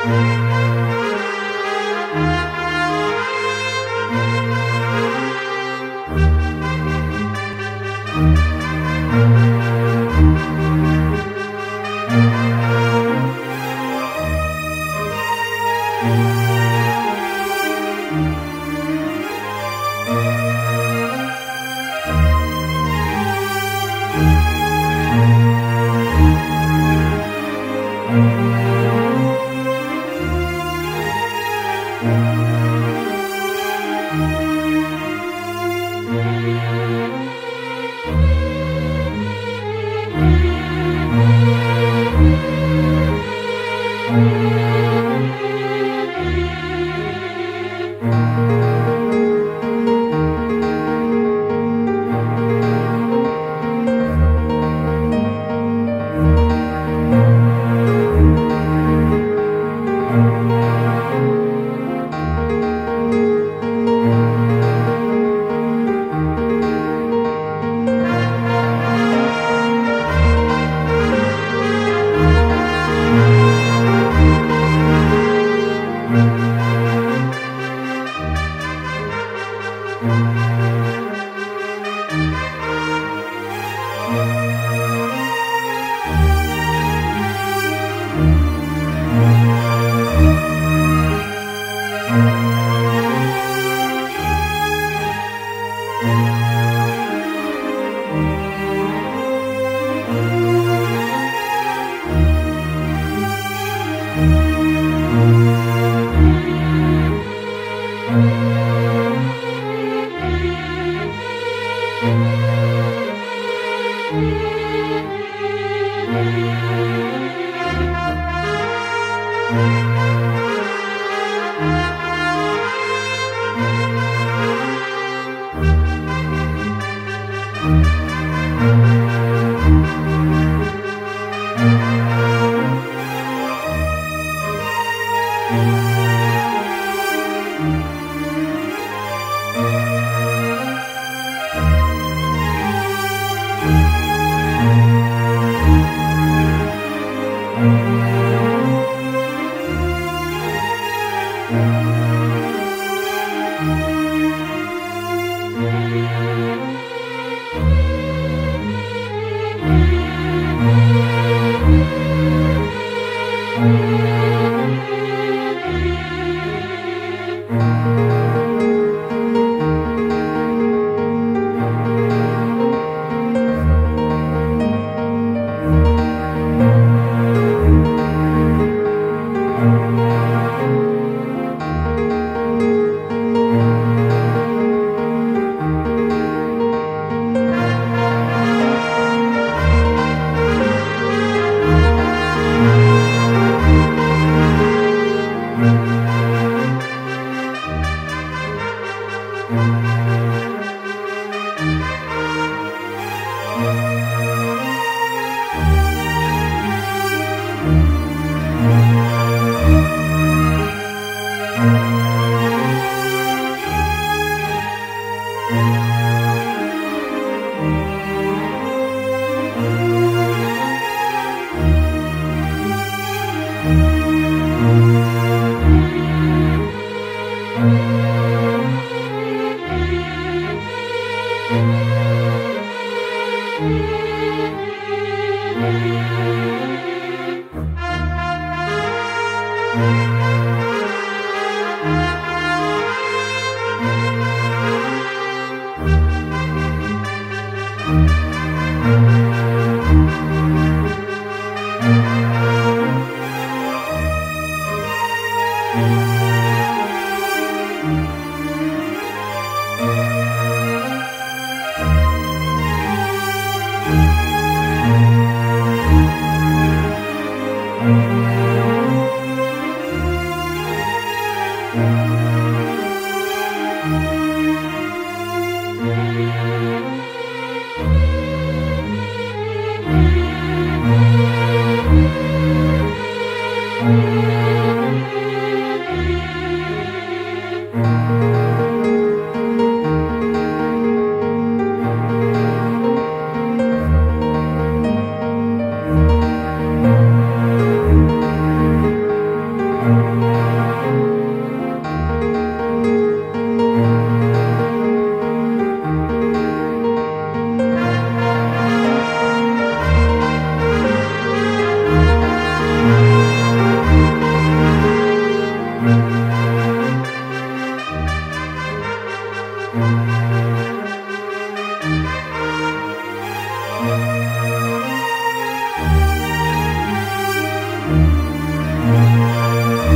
ఆ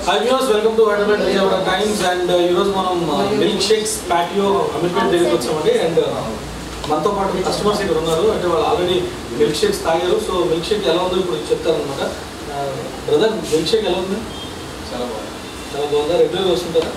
hi views welcome to Hyderabad Vijayawada times and ఈరోజు మనం మిల్క్ షేక్స్ ప్యాటియో అమీర్పేట్ దగ్గరికి వచ్చామండి అండ్ మనతో పాటు కస్టమర్స్ ఇక్కడ ఉన్నారు అంటే వాళ్ళు ఆల్రెడీ మిల్క్ షేక్స్ తాగారు సో మిల్క్ షేక్ ఎలా ఉందో ఇప్పుడు చెప్తారనమాట బ్రదర్ మిల్క్ షేక్ ఎలా ఉంది చాలా బాగుంది చాలా బాగుందా రెగ్యులర్గా వస్తుంటారా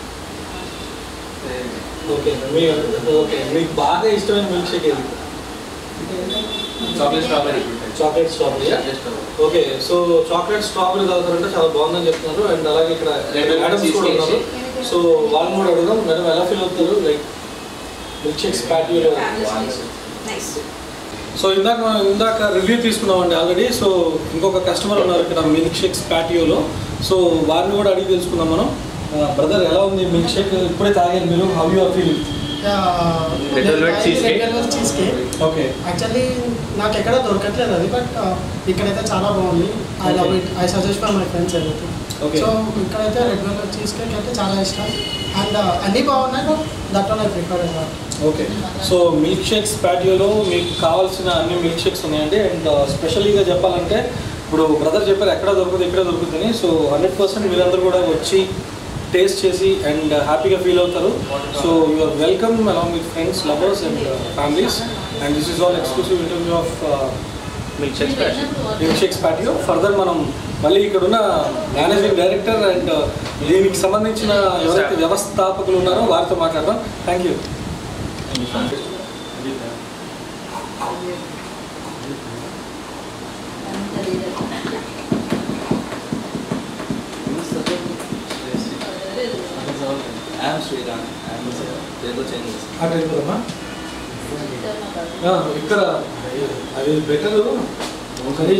ఓకే మీ ఓకే మీకు బాగా ఇష్టమైన మిల్క్ షేక్ ఏది chocolate strawberry chocolate strawberry chocolate strawberry okay so chocolate strawberry తాగుతారంటే చాలా బాగుందని చెప్తున్నారు అండ్ అలాగే ఇక్కడ రెండు మేడమ్స్ కూడా ఉన్నారు సో వాళ్ళని కూడా అడుగుదాం మేడం ఎలా ఫీల్ అవుతారు లైక్ మిల్క్ షేక్స్ ప్యాటియోలో నైస్ సో ఇందాక మనం ఇందాక రివ్యూ తీసుకున్నామండి ఆల్రెడీ సో ఇంకొక కస్టమర్ ఉన్నారు ఇక్కడ మిల్క్ షేక్స్ ప్యాటియోలో సో వారిని కూడా అడిగి తెలుసుకుందాం మనం బ్రదర్ ఎలా ఉంది మిల్క్ షేక్ ఇప్పుడే తాగారు మీరు how you are feeling Red velvet cheesecake. Cheese cake okay actually నాకు ఎక్కడ దొరకట్లేదు అది బట్ ఇక్కడైతే చాలా బాగుంది I love it I suggest for my friends ఎవరికి Okay. సో ఇక్కడైతే రెడ్ వెల్వెట్ చీజ్ కేక్ అయితే చాలా ఇష్టం అండ్ అన్నీ బాగున్నాయి but that one I prefer అనమాట ఓకే సో మిల్క్ షేక్స్ ప్యాటియోలో మీకు కావాల్సిన అన్ని మిల్క్ షేక్స్ ఉన్నాయండి అండ్ స్పెషల్గా చెప్పాలంటే ఇప్పుడు బ్రదర్ చెప్పారు ఎక్కడ దొరుకుతుంది ఇక్కడ దొరుకుతుంది సో హండ్రెడ్ పర్సెంట్ మీరందరూ కూడా వచ్చి టేస్ట్ చేసి అండ్ హ్యాపీగా ఫీల్ అవుతారు so you are welcome along with friends lovers and families and this is all exclusive interview of milk shake special milk shakes patio further మనం మళ్ళీ ఇక్కడ ఉన్న మేనేజింగ్ డైరెక్టర్ అండ్ దీనికి సంబంధించిన ఎవరైతే వ్యవస్థాపకులు ఉన్నారో వారితో మాట్లాడదాం thank you I'm Sriram I'm Telugu changes అటు వెళ్ళిపోదమ్మా ఇక్కడ అది బెటర్ ఒకటి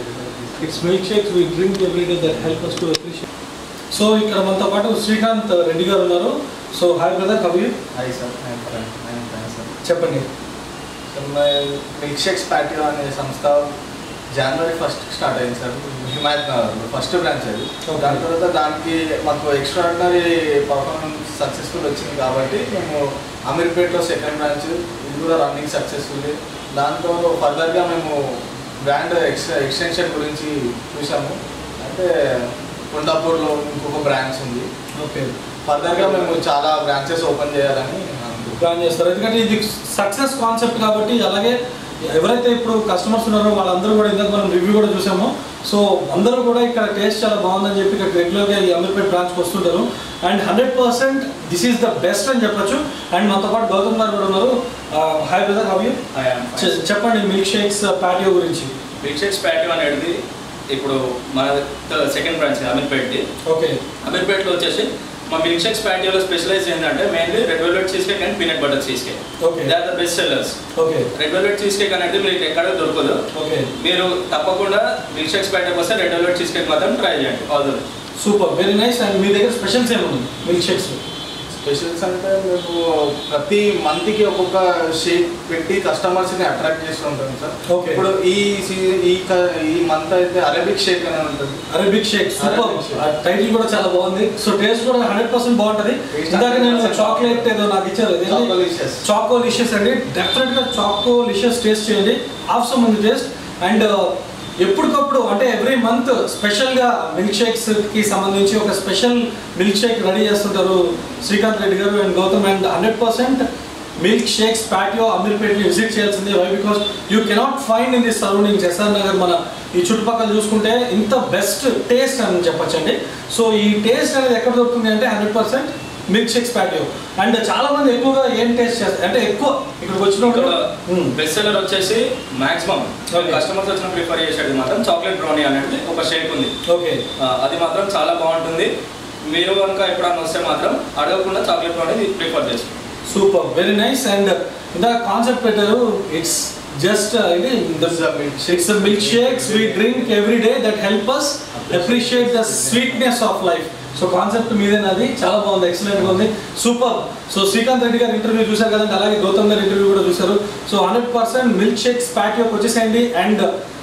it's milk shakes we drink everyday that help us to appreciate so ఇక్కడ మనతో పాటు శ్రీకాంత్ రెడ్డి గారు ఉన్నారు సో హాయ్ బ్రదర్ కవి hi sir I'm friend I'm friend sir చెప్పండి sir my milk shakes patio అనే సంస్థ జనవరి ఫస్ట్ స్టార్ట్ అయింది సార్ హిమాయత్ నగర్లో ఫస్ట్ బ్రాంచ్ అది Okay. దాని తర్వాత దానికి మాకు ఎక్స్ట్రాడినరీ పర్ఫార్మెన్స్ సక్సెస్ఫుల్ వచ్చింది కాబట్టి మేము అమీర్పేట్లో సెకండ్ బ్రాంచ్ ఇది కూడా రన్నింగ్ సక్సెస్ఫుల్ దాంతో ఫర్దర్గా మేము బ్రాండ్ ఎక్స్ ఎక్స్టెన్షన్ గురించి చూసాము అంటే కొండాపూర్లో ఇంకొక బ్రాంచ్ ఉంది ఓకే ఫర్దర్గా మేము చాలా బ్రాంచెస్ ఓపెన్ చేయాలని అనుకుంటున్నాం ప్లాన్ చేస్తారు ఎందుకంటే ఇది సక్సెస్ కాన్సెప్ట్ కాబట్టి అలాగే ఎవరైతే ఇప్పుడు కస్టమర్స్ ఉన్నారో వాళ్ళందరూ కూడా ఇందాక మనం రివ్యూ కూడా చూసాము సో అందరూ కూడా ఇక్కడ టేస్ట్ చాలా బాగుందని చెప్పి ఇక్కడ రెగ్యులర్గా ఈ అమీర్పేట్ బ్రాంచ్కి వస్తుంటారు and hundred percent this is the best అని చెప్పొచ్చు అండ్ మనతో పాటు గౌతమ్ గారు కూడా ఉన్నారు హాయ్ బ్రదర్ హవ్ యూ చెప్పండి మిల్క్ షేక్స్ ప్యాటియో గురించి మిల్క్ షేక్స్ ప్యాటియో అనేది ఇప్పుడు మన సెకండ్ బ్రాంచ్ అమీర్పేట్ది ఓకే అమీర్పేట్లో వచ్చేసి మా మిల్క్ షేక్స్ ప్యాటియోలో స్పెషలైజ్ ఏంటంటే mainly red velvet cheese cake and peanut butter cheese cake Okay. They are the best sellers okay red velvet cheese cake అనేది మీకు ఎక్కడ దొరకదు ఓకే మీరు తప్పకుండా మిల్క్ షేక్స్ ప్యాటియోకి వస్తే రెడ్ వెల్వెట్ చీజ్ కేక్ మాత్రం ట్రై చేయండి all the super very nice and మీ దగ్గర స్పెషల్స్ ఏముంది మిల్క్ షేక్స్ స్పెషల్స్ అంటే మేము ప్రతి మంత్కి ఒక్కొక్క షేక్ పెట్టి కస్టమర్స్ని అట్రాక్ట్ చేస్తూ ఉంటాం సార్ Okay. ఇప్పుడు ఈ సీ- ఈ క- ఈ మంత్ అయితే అరబిక్ షేక్ అని ఉంటుంది Arabic shake super Arabic shake. Title కూడా చాలా బాగుంది సో టేస్ట్ కూడా హండ్రెడ్ పర్సెంట్ బాగుంటది Taste ఇందాక నేను 100% చాక్లెట్ ఏదో నాకు ఇచ్చారు Chocolicious. చాకో లిషియస్ అండి డెఫినెట్ గా చాకో లిషియస్ టేస్ట్ చేయండి ఆప్షన్ ఉంది టేస్ట్ అండ్ ఎప్పటికప్పుడు అంటే ఎవ్రీ మంత్ స్పెషల్ గా మిల్క్ షేక్స్ కి సంబంధించి ఒక స్పెషల్ మిల్క్ షేక్ రెడీ చేస్తుంటారు Srikanth Reddy garu and Gautam and hundred percent milk shakes patio అమీర్పేట్ని విజిట్ చేయాల్సిందే why because you cannot find in this surroundings SR Nagar మన ఈ చుట్టుపక్కల చూసుకుంటే ఇంత బెస్ట్ టేస్ట్ అని చెప్పొచ్చండి సో ఈ టేస్ట్ అనేది ఎక్కడ దొరుకుతుంది అంటే hundred percent milk shakes patio and చాలా మంది ఎక్కువగా ఏం టేస్ట్ చేస్తారు అంటే ఎక్కువ ఇక్కడికి వచ్చినప్పుడు మ్మ్. బెస్ట్ సెల్లర్ వచ్చేసి మాక్సిమం Okay. కస్టమర్స్ వచ్చిన ప్రిఫర్ చేసేది మాత్రం చాక్లెట్ బ్రౌనీ అనేది ఒక షేక్ ఉంది ఓకే ఆ, అది మాత్రం చాలా బాగుంటుంది మీరు కనుక ఎప్పుడన్నా వస్తే మాత్రం అడగకుండా చాక్లెట్ బ్రౌనీ ప్రిఫర్ చేసుకోండి సూపర్ వెరీ నైస్ అండ్ ఇంత కాన్సెప్ట్ పెట్టారు ఇట్స్ జస్ట్ ఇది It's a milk shake. It's milk shakes we drink every day that help us appreciate the sweetness of life so concept మీదేనది చాలా బాగుంది excellent గా ఉంది super so Srikanth Reddy గారి interview చూశారు కదండి అలాగే గౌతమ్ గారి ఇంటర్వ్యూ కూడా చూశారు so hundred percent milk shakes ప్యాటియోకి వచ్చేసేయండి and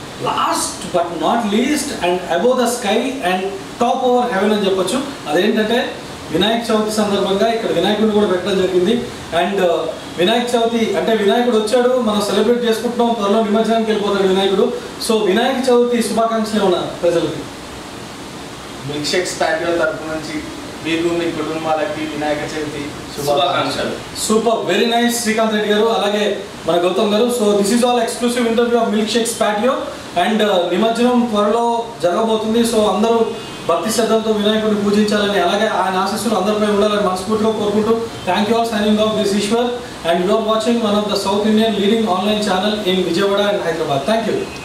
last but not least and above the sky and top over heaven అని చెప్పొచ్చు అదేంటంటే వినాయక చవితి సందర్భంగా ఇక్కడ వినాయకుడిని కూడా పెట్టడం జరిగింది అండ్ వినాయక చవితి అంటే వినాయకుడు వచ్చాడు మనం సెలబ్రేట్ చేసుకుంటున్నాం త్వరలో నిమజ్జనానికి వెళ్ళిపోతాడు వినాయకుడు సో వినాయక చవితి శుభాకాంక్షలు ఏమన్నా ప్రజలకి మిల్క్ షేక్స్ ప్యాటియో తరపు నుంచి మీకు మీ కుటుంబాలకి వినాయక చవితి శుభాకాంక్షలు super very nice Srikanth Reddy garu అలాగే మన Gautam garu so this is all exclusive interview of milk shakes patio and నిమజ్జనం త్వరలో జరగబోతుంది సో అందరూ భక్తి శ్రద్ధలతో వినాయకుడిని పూజించాలని అలాగే ఆయన ఆశీస్సులు అందరిపై ఉండాలని మనస్ఫూర్తిగా కోరుకుంటూ thank you all signing off this Eshwar and you are watching one of the south Indian leading online channel in Vijayawada and Hyderabad thank you